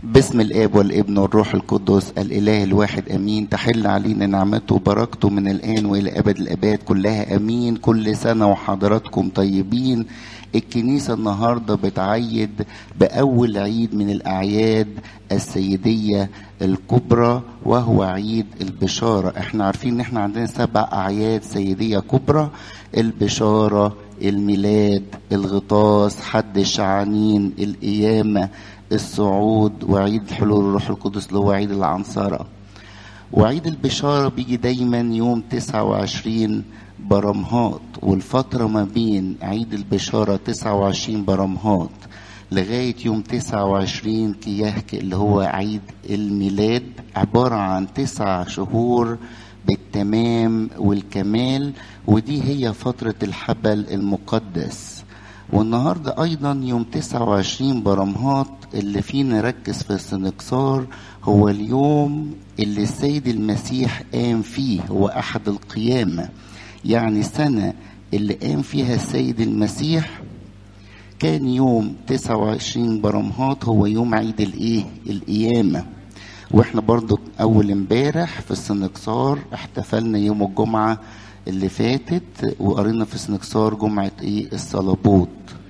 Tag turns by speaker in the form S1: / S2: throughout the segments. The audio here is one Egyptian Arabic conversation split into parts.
S1: باسم الاب والابن والروح القدس الاله الواحد امين تحل علينا نعمته وبركته من الان والى ابد الاباد كلها امين كل سنه وحضراتكم طيبين الكنيسه النهارده بتعيد باول عيد من الاعياد السيديه الكبرى وهو عيد البشاره احنا عارفين ان احنا عندنا سبع اعياد سيديه كبرى البشاره الميلاد الغطاس حد الشعانين القيامه الصعود وعيد حلول الروح القدس اللي هو عيد العنصرة وعيد البشارة بيجي دايما يوم 29 برمهات والفترة ما بين عيد البشارة 29 برمهات لغاية يوم 29 كيهك اللي هو عيد الميلاد عبارة عن تسع شهور بالتمام والكمال ودي هي فترة الحبل المقدس والنهاردة أيضا يوم 29 برمهات اللي فيه نركز في السنكسار هو اليوم اللي السيد المسيح قام فيه هو أحد القيامة يعني السنة اللي قام فيها السيد المسيح كان يوم 29 برمهات هو يوم عيد الايه القيامة واحنا برضو اول امبارح في السنكسار احتفلنا يوم الجمعة اللي فاتت وقرينا في سنكسار جمعة ايه الصلبوت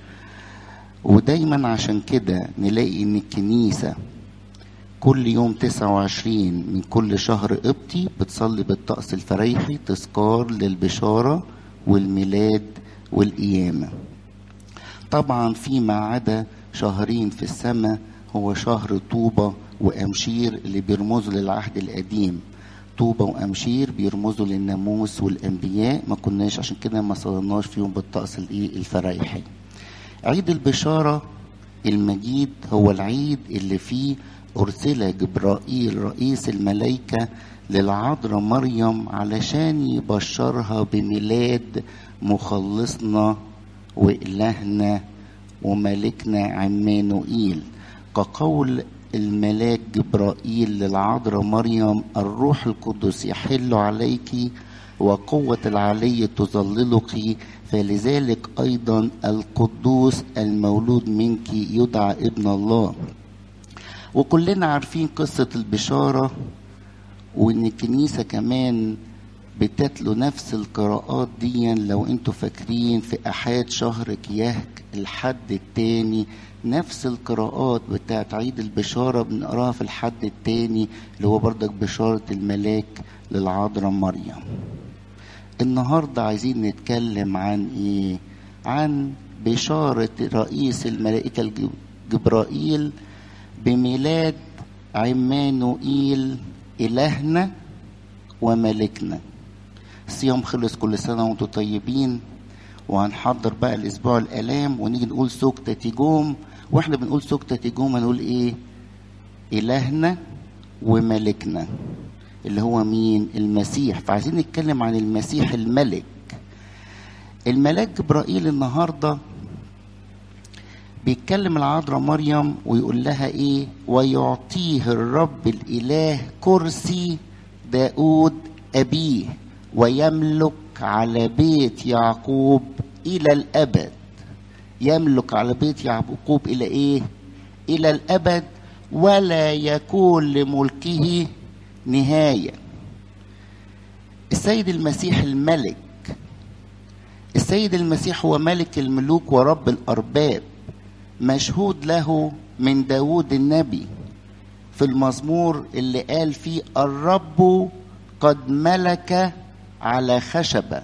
S1: ودايما عشان كده نلاقي ان الكنيسة كل يوم 29 من كل شهر قبطي بتصلي بالطقس الفريحي تذكار للبشارة والميلاد والقيامة طبعا فيما عدا شهرين في السماء هو شهر طوبة وأمشير اللي بيرمزوا للعهد القديم طوبة وأمشير بيرمزوا للناموس والأنبياء ما كناش عشان كده ما صلناش فيهم بالطقس الإيه الفرايحي عيد البشارة المجيد هو العيد اللي فيه أرسل جبرائيل رئيس الملائكة للعذراء مريم علشان يبشرها بميلاد مخلصنا وإلهنا وملكنا عمانوئيل كقول الملاك جبرائيل للعذراء مريم الروح القدس يحل عليك وقوة العلي تظللك فلذلك أيضا القدوس المولود منك يدعى ابن الله وكلنا عارفين قصة البشارة وإن الكنيسة كمان بتتلو نفس القراءات دي لو انتوا فاكرين في أحاد شهر كيهك الحد التاني نفس القراءات بتاعت عيد البشارة بنقراها في الحد التاني اللي هو بردك بشارة الملاك للعذراء مريم النهاردة عايزين نتكلم عن ايه عن بشارة رئيس الملائكة جبرائيل بميلاد عمانوئيل إلهنا وملكنا الصيام خلص كل سنة وانتم طيبين وهنحضر بقى الأسبوع الآلام ونيجي نقول سكتة تيجوم واحنا بنقول سكتة تيجوم هنقول ايه إلهنا وملكنا اللي هو مين المسيح فعايزين نتكلم عن المسيح الملك الملاك جبرائيل النهارده بيتكلم العذراء مريم ويقول لها ايه ويعطيه الرب الاله كرسي داود ابيه ويملك على بيت يعقوب الى الابد يملك على بيت يعقوب الى ايه الى الابد ولا يكون لملكه نهايه السيد المسيح الملك السيد المسيح هو ملك الملوك ورب الارباب مشهود له من داود النبي في المزمور اللي قال فيه الرب قد ملك على خشبة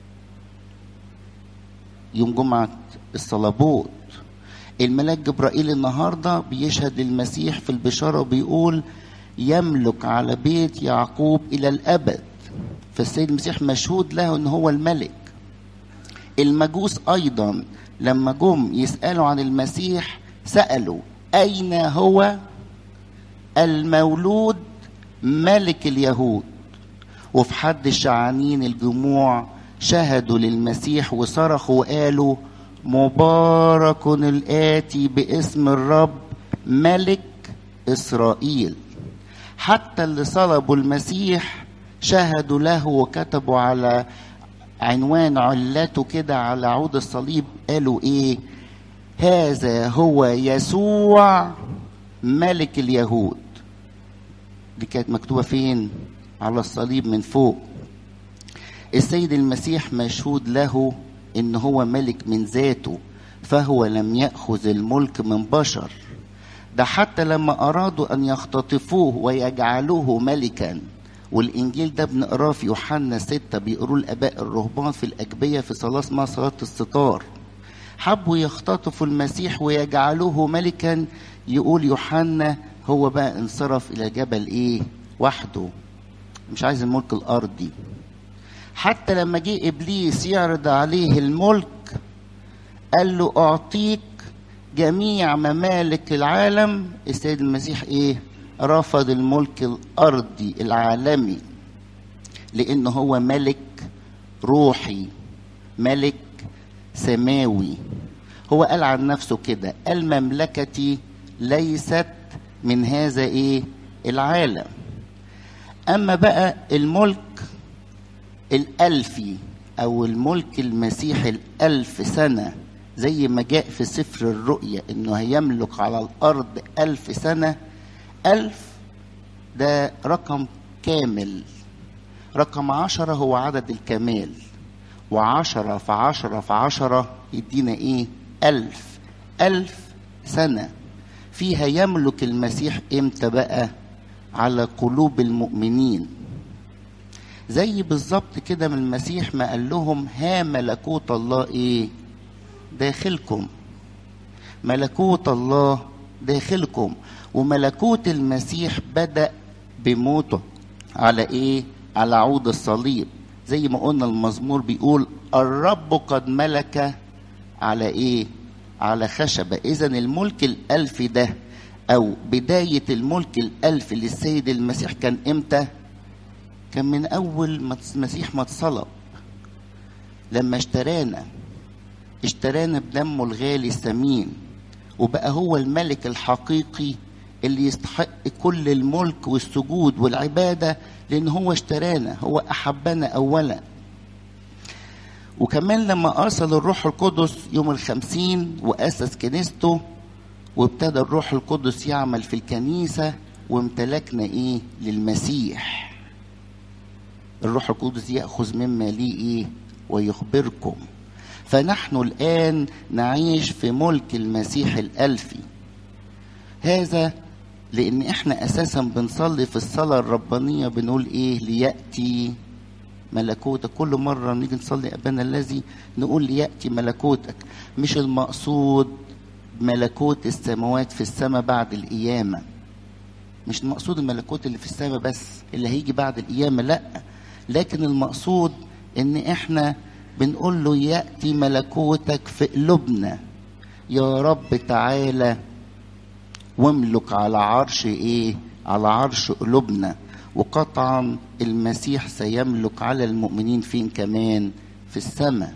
S1: يوم جمعة الصلبوت الملاك جبرائيل النهاردة بيشهد المسيح في البشارة وبيقول يملك على بيت يعقوب إلى الأبد فالسيد المسيح مشهود له أن هو الملك المجوس أيضا لما جم يسألوا عن المسيح سألوا أين هو المولود ملك اليهود وفي حد الشعانين الجموع شهدوا للمسيح وصرخوا وقالوا مبارك الآتي باسم الرب ملك إسرائيل حتى اللي صلبوا المسيح شهدوا له وكتبوا على عنوان علته كده على عود الصليب قالوا ايه هذا هو يسوع ملك اليهود دي كانت مكتوبة فين على الصليب من فوق السيد المسيح مشهود له ان هو ملك من ذاته فهو لم يأخذ الملك من بشر ده حتى لما أرادوا أن يختطفوه ويجعلوه ملكا والإنجيل ده بنقراه في يوحنا ستة بيقروه الآباء الرهبان في الأجبية في صلاة اسمها صلاة الستار حبوا يختطفوا المسيح ويجعلوه ملكا يقول يوحنا هو بقى انصرف إلى جبل إيه وحده مش عايز الملك الأرضي حتى لما جه إبليس يعرض عليه الملك قال له أعطيك جميع ممالك العالم السيد المسيح ايه رفض الملك الارضي العالمي لانه هو ملك روحي ملك سماوي هو قال عن نفسه كده قال مملكتي ليست من هذا ايه العالم اما بقى الملك الالفي او الملك المسيحي الالف سنه زي ما جاء في سفر الرؤيا انه هيملك على الارض الف سنة الف ده رقم كامل رقم عشرة هو عدد الكمال وعشرة في عشرة في عشرة يدينا ايه الف الف سنة فيها يملك المسيح امتى بقى على قلوب المؤمنين زي بالظبط كده من المسيح ما قال لهم ها ملكوت الله ايه داخلكم ملكوت الله داخلكم وملكوت المسيح بدأ بموته على ايه على عود الصليب زي ما قلنا المزمور بيقول الرب قد ملك على ايه على خشبة اذا الملك الالف ده او بداية الملك الالف للسيد المسيح كان امتى كان من اول ما المسيح ما اتصلب لما اشترانا اشترانا بدمه الغالي الثمين وبقى هو الملك الحقيقي اللي يستحق كل الملك والسجود والعبادة لأن هو اشترانا هو أحبنا أولا وكمان لما أرسل الروح القدس يوم الخمسين وأسس كنيسته وابتدى الروح القدس يعمل في الكنيسة وامتلكنا إيه للمسيح الروح القدس يأخذ مما ليه إيه ويخبركم فنحن الآن نعيش في ملك المسيح الألفي هذا لأن إحنا أساسا بنصلي في الصلاة الربانية بنقول إيه ليأتي ملكوتك كل مرة نيجي نصلي أبانا الذي نقول ليأتي ملكوتك مش المقصود ملكوت السماوات في السماء بعد القيامة مش المقصود الملكوت اللي في السماء بس اللي هيجي بعد القيامة لا لكن المقصود ان احنا بنقول له يأتي ملكوتك في قلوبنا يا رب تعالى واملك على عرش ايه على عرش قلوبنا وقطعا المسيح سيملك على المؤمنين فين كمان في السماء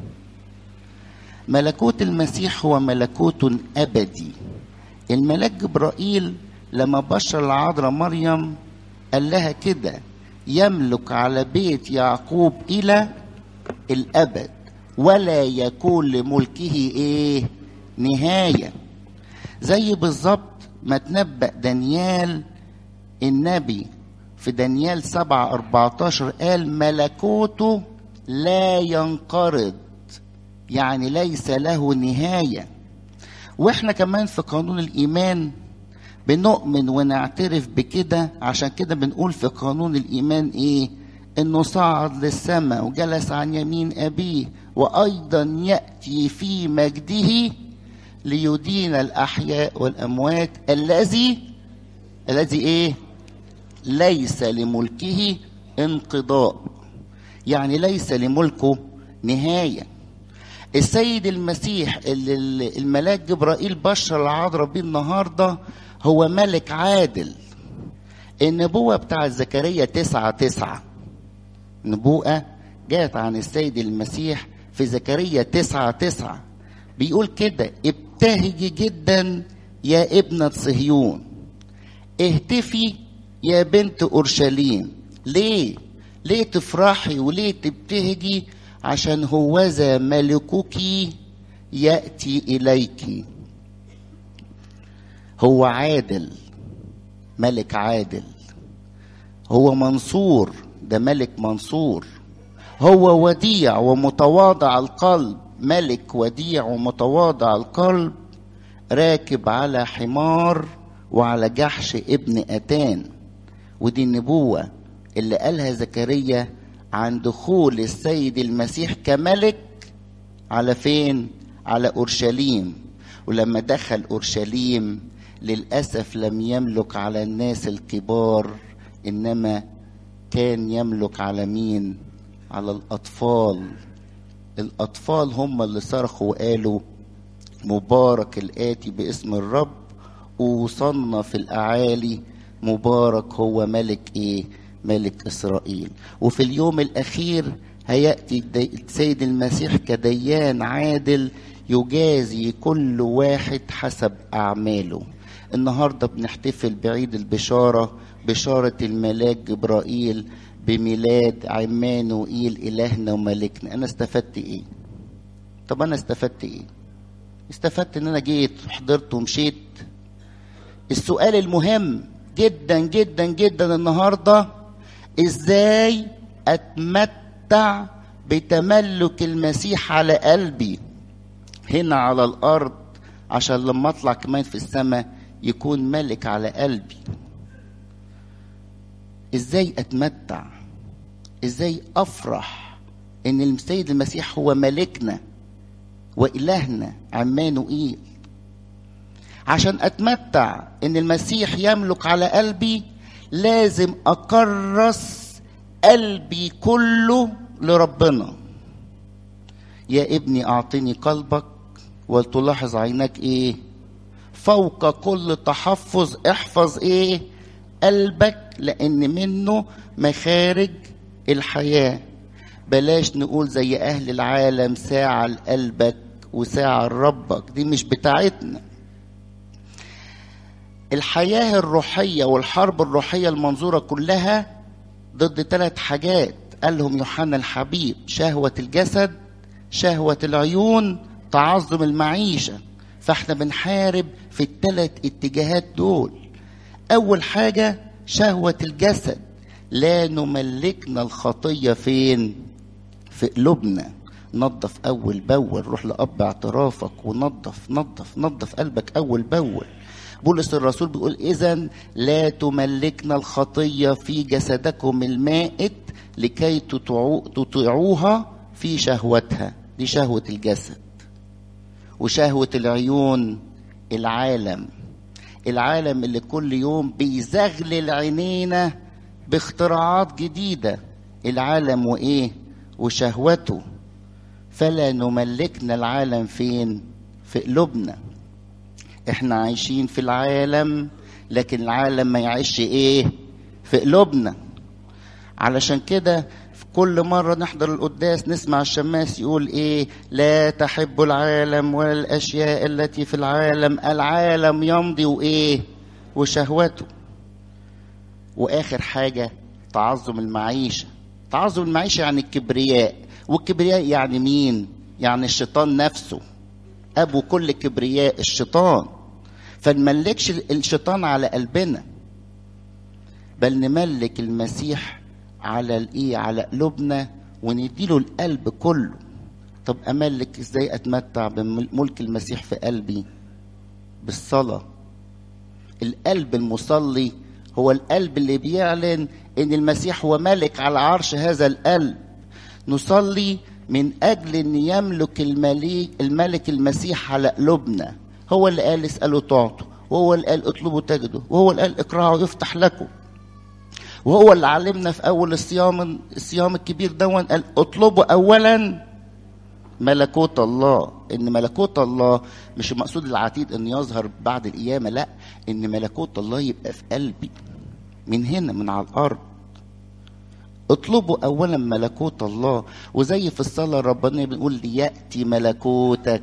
S1: ملكوت المسيح هو ملكوت ابدي الملاك جبرائيل لما بشر العذراء مريم قال لها كده يملك على بيت يعقوب الى الابد ولا يكون لملكه ايه نهايه زي بالظبط ما تنبأ دانيال النبي في دانيال سبعة أربعتاشر قال ملكوته لا ينقرض يعني ليس له نهاية واحنا كمان في قانون الإيمان بنؤمن ونعترف بكده عشان كده بنقول في قانون الإيمان إيه إنه صعد للسماء وجلس عن يمين أبيه وأيضا يأتي في مجده ليدين الأحياء والأموات الذي الذي إيه ليس لملكه انقضاء يعني ليس لملكه نهايه السيد المسيح اللي الملاك جبرائيل بشر العذراء بيه النهارده هو ملك عادل النبوة بتاع زكريا تسعة تسعة نبوءة جاءت عن السيد المسيح في زكريا تسعة تسعة بيقول كده ابتهجي جدا يا ابنة صهيون اهتفي يا بنت اورشليم ليه ليه تفرحي وليه تبتهجي عشان هوذا ملكك ياتي اليك هو عادل ملك عادل هو منصور ده ملك منصور هو وديع ومتواضع القلب ملك وديع ومتواضع القلب راكب على حمار وعلى جحش ابن اتان ودي النبوه اللي قالها زكريا عن دخول السيد المسيح كملك على فين على اورشليم ولما دخل اورشليم للاسف لم يملك على الناس الكبار انما كان يملك على مين على الاطفال الاطفال هم اللي صرخوا وقالوا مبارك الاتي باسم الرب ووصلنا في الاعالي مبارك هو ملك ايه ملك اسرائيل وفي اليوم الاخير هياتي السيد المسيح كديان عادل يجازي كل واحد حسب اعماله النهارده بنحتفل بعيد البشاره بشاره الملاك جبرائيل بميلاد عمانوئيل الهنا وملكنا انا استفدت ايه طب انا استفدت ايه استفدت ان انا جيت وحضرت ومشيت السؤال المهم جدا جدا جدا النهارده ازاي اتمتع بتملك المسيح على قلبي هنا على الارض عشان لما اطلع كمان في السماء يكون ملك على قلبي ازاي اتمتع ازاي افرح ان السيد المسيح هو ملكنا والهنا عمانوئيل عشان اتمتع ان المسيح يملك على قلبي لازم اكرس قلبي كله لربنا يا ابني اعطني قلبك ولتلاحظ عينك ايه فوق كل تحفظ احفظ ايه قلبك لان منه مخارج الحياه بلاش نقول زي اهل العالم ساعه لقلبك وساعه لربك دي مش بتاعتنا الحياه الروحيه والحرب الروحيه المنظوره كلها ضد ثلاث حاجات قالهم يوحنا الحبيب شهوه الجسد شهوه العيون تعظم المعيشه فاحنا بنحارب في الثلاث اتجاهات دول اول حاجه شهوه الجسد لا نملكنا الخطيه فين في قلوبنا نظف اول باول روح لاب اعترافك ونظف نظف نظف قلبك اول باول بولس الرسول بيقول اذا لا تملكنا الخطيه في جسدكم المائت لكي تطيعوها في شهوتها دي شهوه الجسد وشهوه العيون العالم العالم اللي كل يوم بيزغلل عينينا باختراعات جديده العالم وايه وشهوته فلا نملكنا العالم فين في قلوبنا احنا عايشين في العالم لكن العالم ما يعيش ايه في قلوبنا علشان كده كل مرة نحضر القداس نسمع الشماس يقول ايه لا تحب العالم ولا الاشياء التي في العالم العالم يمضي وايه وشهوته واخر حاجة تعظم المعيشة تعظم المعيشة يعني الكبرياء والكبرياء يعني مين يعني الشيطان نفسه ابو كل كبرياء الشيطان فنملكش الشيطان على قلبنا بل نملك المسيح على الايه على قلوبنا ونديله القلب كله طب املك ازاي اتمتع بملك المسيح في قلبي بالصلاه القلب المصلي هو القلب اللي بيعلن ان المسيح هو ملك على عرش هذا القلب نصلي من اجل ان يملك الملك الملك المسيح على قلوبنا هو اللي قال اسالوا تعطوا وهو اللي قال اطلبوا تجدوا وهو اللي قال اقرعوا يفتح لكم وهو اللي علمنا في اول الصيام الصيام الكبير دون قال اطلبوا اولا ملكوت الله ان ملكوت الله مش المقصود العتيد ان يظهر بعد القيامه لا ان ملكوت الله يبقى في قلبي من هنا من على الارض اطلبوا اولا ملكوت الله وزي في الصلاه الربانيه بنقول لياتي ملكوتك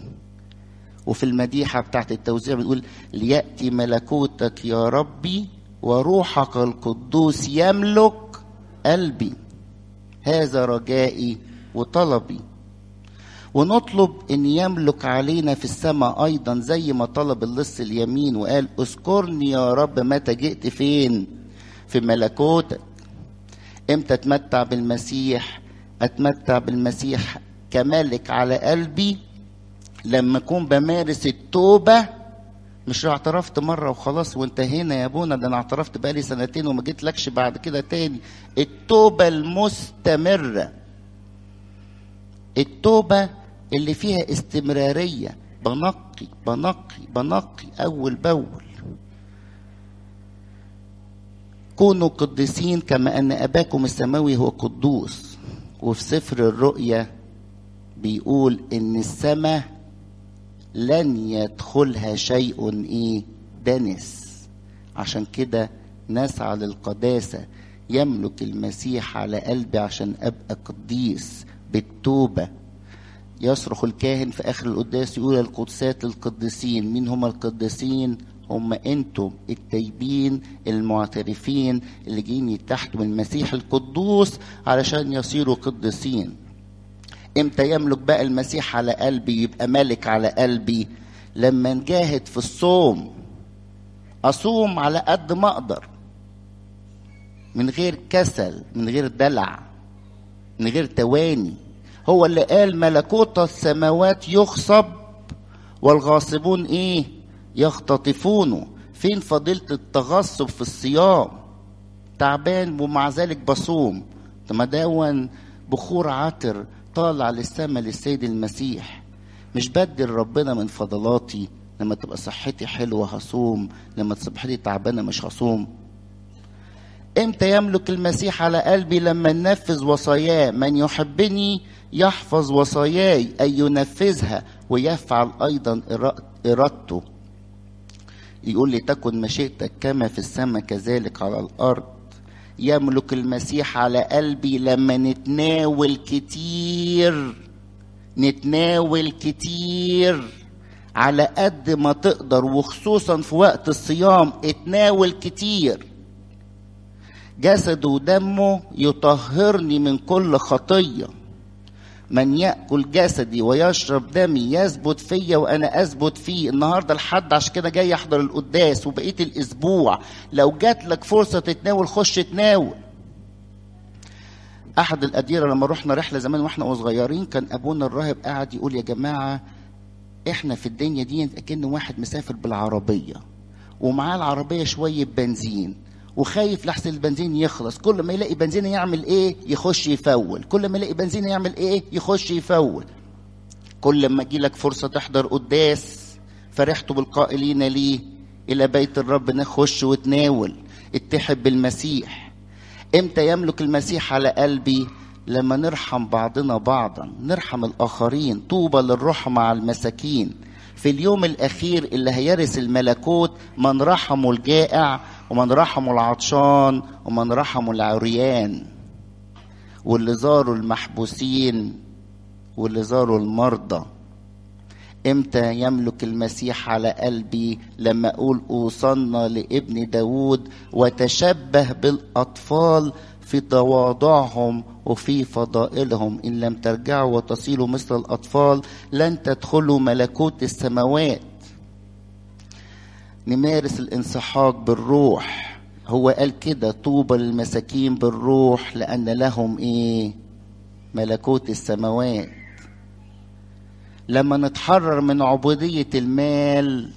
S1: وفي المديحه بتاعت التوزيع بنقول لياتي ملكوتك يا ربي وروحك القدوس يملك قلبي هذا رجائي وطلبي ونطلب ان يملك علينا في السماء ايضا زي ما طلب اللص اليمين وقال اذكرني يا رب متى جئت فين في ملكوتك امتى اتمتع بالمسيح اتمتع بالمسيح كملك على قلبي لما اكون بمارس التوبه مش اعترفت مره وخلاص وانتهينا يا ابونا ده انا اعترفت بقالي سنتين وما جيت لكش بعد كده تاني التوبه المستمره التوبه اللي فيها استمراريه بنقي بنقي بنقي اول باول كونوا قديسين كما ان اباكم السماوي هو قدوس وفي سفر الرؤيا بيقول ان السماء لن يدخلها شيء ايه دنس عشان كده نسعى للقداسة يملك المسيح على قلبي عشان ابقى قديس بالتوبة يصرخ الكاهن في اخر القداس يقول القدسات للقديسين مين هم القديسين هم انتم التايبين المعترفين اللي جايين يتحدوا من المسيح القدوس علشان يصيروا قديسين امتى يملك بقى المسيح على قلبي يبقى ملك على قلبي لما نجاهد في الصوم اصوم على قد ما اقدر من غير كسل من غير دلع من غير تواني هو اللي قال ملكوت السماوات يخصب والغاصبون ايه يختطفونه فين فضيلة التغصب في الصيام تعبان ومع ذلك بصوم ما دون بخور عطر طالع للسما للسيد المسيح مش بدل ربنا من فضلاتي لما تبقى صحتي حلوة هصوم لما صحتي تعبانة مش هصوم امتى يملك المسيح على قلبي لما ننفذ وصاياه من يحبني يحفظ وصاياي أي ينفذها ويفعل أيضا إرادته يقول لي تكن مشيئتك كما في السماء كذلك على الأرض يملك المسيح على قلبي لما نتناول كتير نتناول كتير على قد ما تقدر وخصوصا في وقت الصيام اتناول كتير جسده ودمه يطهرني من كل خطيه من ياكل جسدي ويشرب دمي يثبت فيا وانا اثبت فيه النهارده الحد عشان كده جاي احضر القداس وبقيه الاسبوع لو جات لك فرصه تتناول خش تناول احد الاديره لما رحنا رحله زمان واحنا صغيرين كان ابونا الراهب قاعد يقول يا جماعه احنا في الدنيا دي اكن واحد مسافر بالعربيه ومعاه العربيه شويه بنزين وخايف لحسن البنزين يخلص كل ما يلاقي بنزين يعمل ايه يخش يفول كل ما يلاقي بنزين يعمل ايه يخش يفول كل ما لك فرصة تحضر قداس فرحت بالقائلين ليه إلى بيت الرب نخش وتناول اتحد بالمسيح امتى يملك المسيح على قلبي لما نرحم بعضنا بعضا نرحم الآخرين طوبى للرحمة مع المساكين في اليوم الأخير اللي هيرث الملكوت من رحموا الجائع ومن رحموا العطشان ومن رحموا العريان واللي زاروا المحبوسين واللي زاروا المرضى امتى يملك المسيح على قلبي لما اقول اوصلنا لابن داود وتشبه بالاطفال في تواضعهم وفي فضائلهم ان لم ترجعوا وتصيروا مثل الاطفال لن تدخلوا ملكوت السماوات نمارس الانسحاق بالروح هو قال كده طوبى للمساكين بالروح لان لهم ايه ملكوت السماوات لما نتحرر من عبوديه المال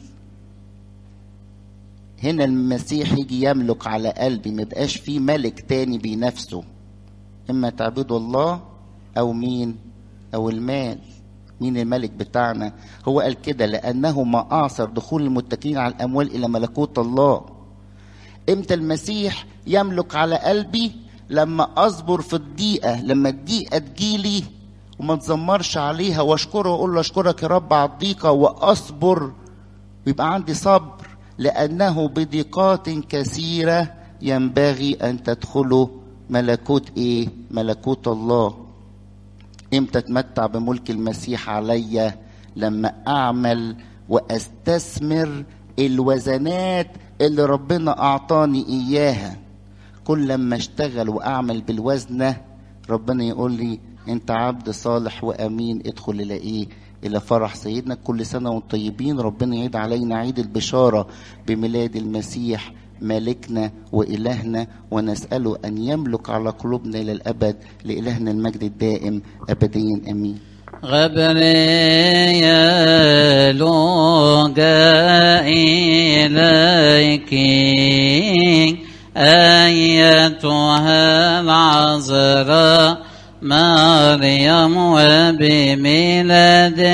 S1: هنا المسيح يجي يملك على قلبي ما يبقاش في ملك تاني بينافسه اما تعبدوا الله او مين او المال مين الملك بتاعنا هو قال كده لانه ما اعصر دخول المتكئين على الاموال الى ملكوت الله امتى المسيح يملك على قلبي لما اصبر في الضيقه لما الضيقه تجيلي وما تزمرش عليها واشكره واقول له اشكرك يا رب على الضيقه واصبر ويبقى عندي صبر لانه بضيقات كثيره ينبغي ان تدخلوا ملكوت ايه ملكوت الله امتى اتمتع بملك المسيح عليا لما اعمل واستثمر الوزنات اللي ربنا اعطاني اياها كل لما اشتغل واعمل بالوزنه ربنا يقول لي انت عبد صالح وامين ادخل الى ايه الى فرح سيدنا كل سنه وانتم طيبين ربنا يعيد علينا عيد البشاره بميلاد المسيح مالكنا والهنا ونساله ان يملك على قلوبنا الى الابد لالهنا المجد الدائم ابديا امين
S2: غبريل جاء إليك أيتها العذراء مريم وبميلاد